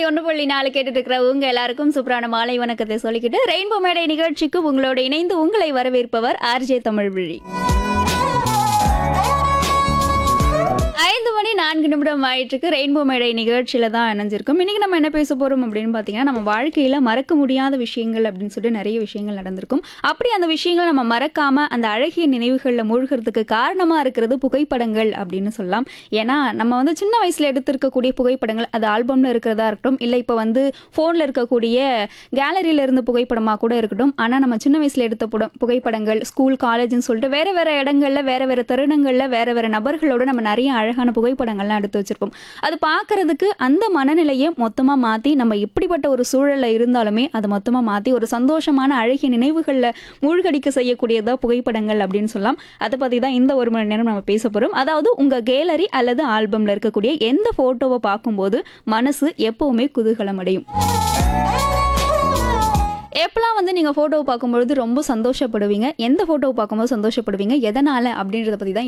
தொண்ணு புள்ளி நாலு கேட்டுட்டு இருக்கிற உங்க எல்லாருக்கும் சூப்பரான மாலை வணக்கத்தை சொல்லிக்கிட்டு ரெயின்போ மேடை நிகழ்ச்சிக்கு உங்களோட இணைந்து உங்களை வரவேற்பவர் ஆர்ஜே தமிழ் விழி ஐந்து மணி நான்கு நிமிடம் ஆயிட்டுருக்கு ரெயின்போ மேடை நிகழ்ச்சியில தான் இணைஞ்சிருக்கும் இன்னைக்கு நம்ம என்ன பேச போறோம் அப்படின்னு பார்த்தீங்கன்னா நம்ம வாழ்க்கையில மறக்க முடியாத விஷயங்கள் அப்படின்னு சொல்லிட்டு நிறைய விஷயங்கள் நடந்திருக்கும் அப்படி அந்த விஷயங்களை நம்ம மறக்காம அந்த அழகிய நினைவுகளில் மூழ்கிறதுக்கு காரணமா இருக்கிறது புகைப்படங்கள் அப்படின்னு சொல்லலாம் ஏன்னா நம்ம வந்து சின்ன வயசுல எடுத்திருக்கக்கூடிய புகைப்படங்கள் அது ஆல்பம்ல இருக்கிறதா இருக்கட்டும் இல்லை இப்போ வந்து ஃபோனில் இருக்கக்கூடிய கேலரியில இருந்து புகைப்படமாக கூட இருக்கட்டும் ஆனால் நம்ம சின்ன வயசுல எடுத்த புட- புகைப்படங்கள் ஸ்கூல் காலேஜ்னு சொல்லிட்டு வேற வேற இடங்கள்ல வேற வேற தருணங்கள்ல வேற வேற நபர்களோட நம்ம நிறைய அழகான புகைப்படங்கள்லாம் எடுத்து வச்சிருப்போம் அது பார்க்கறதுக்கு அந்த மனநிலையை மொத்தமா மாத்தி நம்ம எப்படிப்பட்ட ஒரு சூழல்ல இருந்தாலுமே அதை மொத்தமா மாத்தி ஒரு சந்தோஷமான அழகிய நினைவுகள்ல மூழ்கடிக்க செய்யக்கூடியதா புகைப்படங்கள் அப்படின்னு சொல்லலாம் அதை பத்தி தான் இந்த ஒரு மணி நேரம் நம்ம பேச போறோம் அதாவது உங்க கேலரி அல்லது ஆல்பம்ல இருக்கக்கூடிய எந்த போட்டோவை பார்க்கும்போது மனசு எப்பவுமே குதூகலம் அடையும் எப்பலாம் வந்து நீங்கள் ஃபோட்டோவை பார்க்கும்பொழுது ரொம்ப சந்தோஷப்படுவீங்க எந்த ஃபோட்டோவை பார்க்கும்போது சந்தோஷப்படுவீங்க எதனால் அப்படின்றத பற்றி தான்